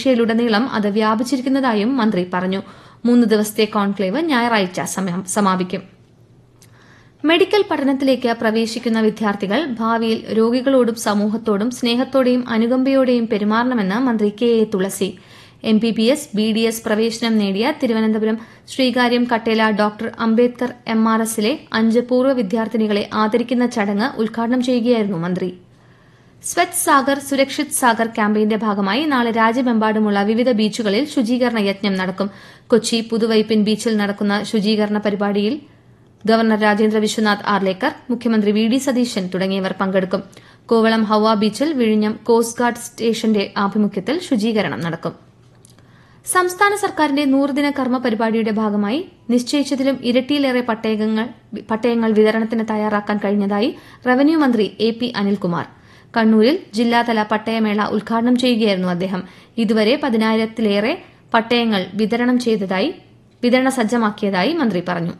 ഏഷ്യയിലുടനീളം അത് വ്യാപിച്ചിരിക്കുന്നതായും മന്ത്രി പറഞ്ഞു മൂന്ന് ദിവസത്തെ കോൺക്ലേവ് ഞായറാഴ്ച സമാപിക്കും മെഡിക്കൽ പഠനത്തിലേക്ക് പ്രവേശിക്കുന്ന വിദ്യാർത്ഥികൾ ഭാവിയിൽ രോഗികളോടും സമൂഹത്തോടും സ്നേഹത്തോടെയും അനുകമ്പയോടെയും പെരുമാറണമെന്ന് മന്ത്രി K A Thulasi M B B S B D S പ്രവേശനം നേടിയ Thiruvananthapuram Sreekaryam Kattela doctor Ambedkar M R എസിലെ അഞ്ച് പൂർവ്വ വിദ്യാർത്ഥിനികളെ ആദരിക്കുന്ന ചടങ്ങ് ഉദ്ഘാടനം ചെയ്യുകയായിരുന്നു മന്ത്രി സ്വച്ഛ് സാഗർ സുരക്ഷിത് സാഗർ ക്യാമ്പയിന്റെ ഭാഗമായി നാളെ രാജ്യമെമ്പാടുമുള്ള വിവിധ ബീച്ചുകളിൽ ശുചീകരണ യജ്ഞം നടക്കും കൊച്ചി പുതുവൈപ്പിൻ ബീച്ചിൽ നടക്കുന്ന ശുചീകരണ പരിപാടിയിൽ ഗവർണർ രാജേന്ദ്ര വിശ്വനാഥ് ആർലേക്കർ മുഖ്യമന്ത്രി വി ഡി സതീശൻ തുടങ്ങിയവർ പങ്കെടുക്കും കോവളം ഹൌവ ബീച്ചിൽ വിഴിഞ്ഞം കോസ്റ്റ് ഗാർഡ് സ്റ്റേഷന്റെ ആഭിമുഖ്യത്തിൽ ശുചീകരണം നടക്കും സംസ്ഥാന സർക്കാരിന്റെ നൂറുദിന കർമ്മ പരിപാടിയുടെ ഭാഗമായി നിശ്ചയിച്ചതിലും ഇരട്ടിയിലേറെ പട്ടയങ്ങൾ വിതരണത്തിന് തയ്യാറാക്കാൻ കഴിഞ്ഞതായി റവന്യൂ മന്ത്രി എ പി അനിൽകുമാർ കണ്ണൂരിൽ ജില്ലാതല പട്ടയമേള ഉദ്ഘാടനം ചെയ്യുകയായിരുന്നു അദ്ദേഹം ഇതുവരെ പതിനായിരത്തിലേറെ പട്ടയങ്ങൾ വിതരണം ചെയ്തതായി വിതരണ സജ്ജമാക്കിയതായി മന്ത്രി പറഞ്ഞു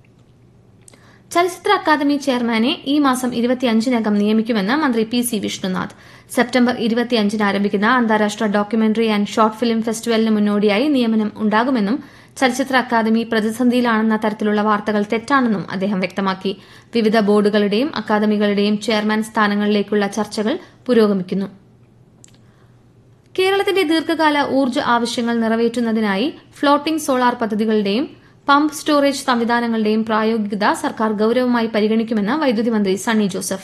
ചലച്ചിത്ര അക്കാദമി ചെയർമാനെ ഈ മാസം ഇരുപത്തിയഞ്ചിനകം നിയമിക്കുമെന്ന് മന്ത്രി പി സി വിഷ്ണുനാഥ് സെപ്റ്റംബർ ഇരുപത്തിയഞ്ചിന് ആരംഭിക്കുന്ന അന്താരാഷ്ട്ര ഡോക്യുമെന്ററി ആൻഡ് ഷോർട്ട് ഫിലിം ഫെസ്റ്റിവലിന് മുന്നോടിയായി നിയമനം ഉണ്ടാകുമെന്നും ചലച്ചിത്ര അക്കാദമി പ്രതിസന്ധിയിലാണെന്ന തരത്തിലുള്ള വാർത്തകൾ തെറ്റാണെന്നും അദ്ദേഹം വ്യക്തമാക്കി വിവിധ ബോർഡുകളുടെയും അക്കാദമികളുടെയും ചെയർമാൻ സ്ഥാനങ്ങളിലേക്കുള്ള ചർച്ചകൾ പുരോഗമിക്കുന്നു കേരളത്തിന്റെ ദീർഘകാല ഊർജ്ജ ആവശ്യങ്ങൾ നിറവേറ്റുന്നതിനായി ഫ്ളോട്ടിംഗ് സോളാർ പദ്ധതികളുടെയും പമ്പ് സ്റ്റോറേജ് സംവിധാനങ്ങളുടെയും പ്രായോഗികത സർക്കാർ ഗൌരവമായി പരിഗണിക്കുമെന്ന് വൈദ്യുതി മന്ത്രി സണ്ണി ജോസഫ്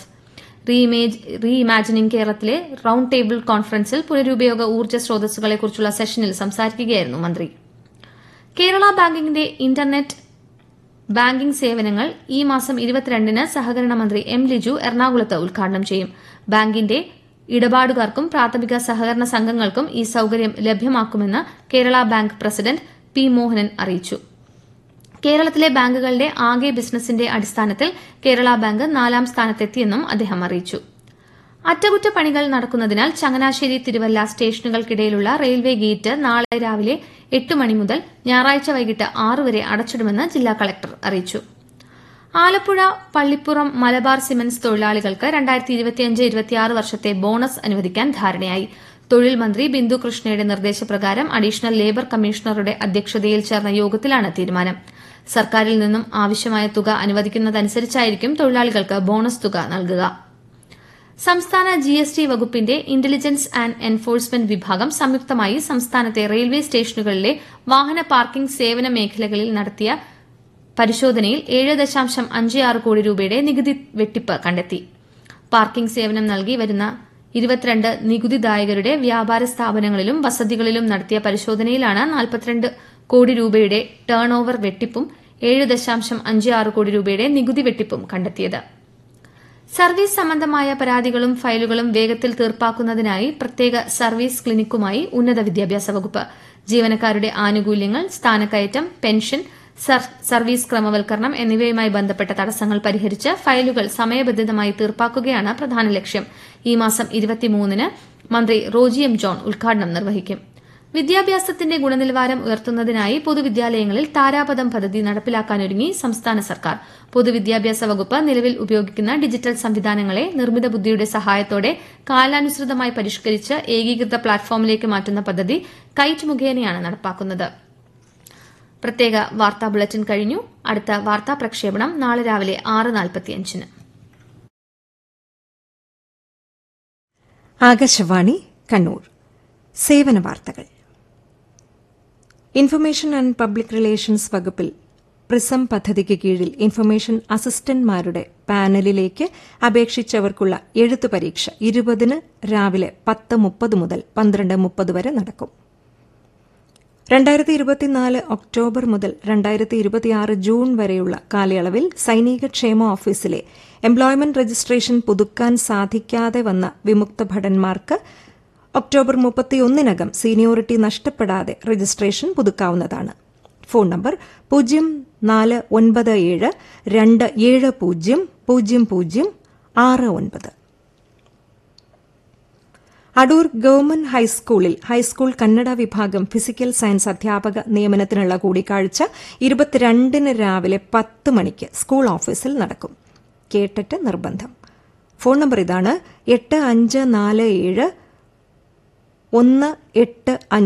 റീ ഇമാജിനിംഗ് കേരളത്തിലെ റൌണ്ട് ടേബിൾ കോൺഫറൻസിൽ പുനരുപയോഗ ഊർജ്ജ സ്രോതസ്സുകളെക്കുറിച്ചുള്ള സെഷനിൽ സംസാരിക്കുകയായിരുന്നു മന്ത്രി കേരള ബാങ്കിന്റെ ഇന്റർനെറ്റ് ബാങ്കിംഗ് സേവനങ്ങൾ ഈ മാസം ഇരുപത്തിരണ്ടിന് സഹകരണ മന്ത്രി എം ലിജു എറണാകുളത്ത് ഉദ്ഘാടനം ചെയ്യും ബാങ്കിന്റെ ഇടപാടുകാർക്കും പ്രാഥമിക സഹകരണ സംഘങ്ങൾക്കും ഈ സൌകര്യം ലഭ്യമാക്കുമെന്ന് Kerala bank president P Mohanan അറിയിച്ചു കേരളത്തിലെ ബാങ്കുകളുടെ ആകെ ബിസിനസിന്റെ അടിസ്ഥാനത്തിൽ കേരള ബാങ്ക് നാലാം സ്ഥാനത്തെത്തിയെന്നും അദ്ദേഹം അറിയിച്ചു അറ്റകുറ്റപ്പണികൾ നടക്കുന്നതിനാൽ ചങ്ങനാശ്ശേരി തിരുവല്ല സ്റ്റേഷനുകൾക്കിടയിലുള്ള റെയിൽവേ ഗേറ്റ് നാളെ രാവിലെ എട്ട് മണി മുതൽ ഞായറാഴ്ച വൈകിട്ട് ആറ് വരെ അടച്ചിടുമെന്ന് ജില്ലാ കളക്ടർ അറിയിച്ചു ആലപ്പുഴ പള്ളിപ്പുറം മലബാർ സിമന്റ്സ് തൊഴിലാളികൾക്ക് രണ്ടായിരത്തി ഇരുപത്തിയഞ്ച് ഇരുപത്തിയാറ് വർഷത്തെ ബോണസ് അനുവദിക്കാൻ ധാരണയായി തൊഴിൽ മന്ത്രി ബിന്ദു കൃഷ്ണയുടെ നിർദ്ദേശപ്രകാരം അഡീഷണൽ ലേബർ കമ്മീഷണറുടെ അധ്യക്ഷതയിൽ ചേർന്ന യോഗത്തിലാണ് തീരുമാനം സർക്കാരിൽ നിന്നും ആവശ്യമായ തുക അനുവദിക്കുന്നതനുസരിച്ചായിരിക്കും തൊഴിലാളികൾക്ക് ബോണസ് തുക നൽകുക സംസ്ഥാന ജി എസ് ടി വകുപ്പിന്റെ ഇന്റലിജൻസ് ആൻഡ് എൻഫോഴ്സ്മെന്റ് വിഭാഗം സംയുക്തമായി സംസ്ഥാനത്തെ റെയിൽവേ സ്റ്റേഷനുകളിലെ വാഹന പാർക്കിംഗ് സേവന മേഖലകളിൽ നടത്തിയ പരിശോധനയിൽ ഏഴ് ദശാംശം അഞ്ച് ആറ് കോടി രൂപയുടെ നികുതി വെട്ടിപ്പ് കണ്ടെത്തി പാർക്കിംഗ് സേവനം നൽകി വരുന്ന ഇരുപത്തിരണ്ട് നികുതിദായകരുടെ വ്യാപാര സ്ഥാപനങ്ങളിലും വസതികളിലും നടത്തിയ പരിശോധനയിലാണ് നാൽപ്പത്തിരണ്ട് കോടി രൂപയുടെ ടേൺ ഓവർ വെട്ടിപ്പും ഏഴ് ദശാംശം അഞ്ച് ആറ് കോടി രൂപയുടെ നികുതി വെട്ടിപ്പും കണ്ടെത്തിയത് സർവീസ് സംബന്ധമായ പരാതികളും ഫയലുകളും വേഗത്തിൽ തീർപ്പാക്കുന്നതിനായി പ്രത്യേക സർവീസ് ക്ലിനിക്കുമായി ഉന്നത വിദ്യാഭ്യാസ വകുപ്പ് ജീവനക്കാരുടെ ആനുകൂല്യങ്ങൾ സ്ഥാനക്കയറ്റം പെൻഷൻ സർവീസ് ക്രമവൽക്കരണം എന്നിവയുമായി ബന്ധപ്പെട്ട തടസ്സങ്ങൾ പരിഹരിച്ച് ഫയലുകൾ സമയബന്ധിതമായി തീർപ്പാക്കുകയാണ് പ്രധാന ലക്ഷ്യം ഈ മാസം ഇരുപത്തിമൂന്നിന് മന്ത്രി റോജി എം ജോൺ ഉദ്ഘാടനം നിർവഹിക്കും വിദ്യാഭ്യാസത്തിന്റെ ഗുണനിലവാരം ഉയർത്തുന്നതിനായി പൊതുവിദ്യാലയങ്ങളിൽ താരാപഥം പദ്ധതി നടപ്പിലാക്കാനൊരുങ്ങി സംസ്ഥാന സർക്കാർ പൊതുവിദ്യാഭ്യാസ വകുപ്പ് നിലവിൽ ഉപയോഗിക്കുന്ന ഡിജിറ്റൽ സംവിധാനങ്ങളെ നിർമ്മിത ബുദ്ധിയുടെ സഹായത്തോടെ കാലാനുസൃതമായി പരിഷ്കരിച്ച് ഏകീകൃത പ്ലാറ്റ്ഫോമിലേക്ക് മാറ്റുന്ന പദ്ധതി കൈറ്റ് മുഖേനയാണ് നടപ്പാക്കുന്നത് പ്രത്യേക വാർത്താ ബുള്ളറ്റിൻ കഴിഞ്ഞു അടുത്ത വാർത്താ പ്രക്ഷേപണം നാളെ രാവിലെ ആറ് നാൽപ്പത്തിയഞ്ചിന് ആകാശവാണി കണ്ണൂർ സേവന വാർത്തകൾ ഇൻഫർമേഷൻ ആൻഡ് പബ്ലിക് റിലേഷൻസ് വകുപ്പിൽ പ്രിസം പദ്ധതിക്ക് കീഴിൽ ഇൻഫർമേഷൻ അസിസ്റ്റന്റ്മാരുടെ പാനലിലേക്ക് അപേക്ഷിച്ചവർക്കുള്ള എഴുത്തു പരീക്ഷ ഇരുപതിന് രാവിലെ പത്ത് മുപ്പത് മുതൽ പന്ത്രണ്ട് മുപ്പത് വരെ നടക്കും രണ്ടായിരത്തി ഇരുപത്തിനാല് ഒക്ടോബർ മുതൽ രണ്ടായിരത്തി ഇരുപത്തിയാറ് ജൂൺ വരെയുള്ള കാലയളവിൽ സൈനിക ക്ഷേമ ഓഫീസിലെ എംപ്ലോയ്മെന്റ് രജിസ്ട്രേഷൻ പുതുക്കാൻ സാധിക്കാതെ വന്ന വിമുക്ത ഭടന്മാർക്ക് ഒക്ടോബർ മുപ്പത്തിയൊന്നിനകം സീനിയോറിറ്റി നഷ്ടപ്പെടാതെ രജിസ്ട്രേഷൻ പുതുക്കാവുന്നതാണ് ഫോൺ നമ്പർ പൂജ്യം നാല് ഒൻപത് ഏഴ് രണ്ട് ഏഴ് പൂജ്യം പൂജ്യം പൂജ്യം ആറ് ഒൻപത് അടൂർ ഗവൺമെന്റ് ഹൈസ്കൂളിൽ ഹൈസ്കൂൾ കന്നഡ വിഭാഗം ഫിസിക്കൽ സയൻസ് അധ്യാപക നിയമനത്തിനുള്ള കൂടിക്കാഴ്ച ഇരുപത്തിരണ്ടിന് രാവിലെ പത്ത് മണിക്ക് സ്കൂൾ ഓഫീസിൽ നടക്കും കേട്ടിട്ട് നിർബന്ധം ഫോൺ നമ്പർ ഇതാണ് എട്ട് അഞ്ച് നാല് ഏഴ് ഒന്ന് എട്ട്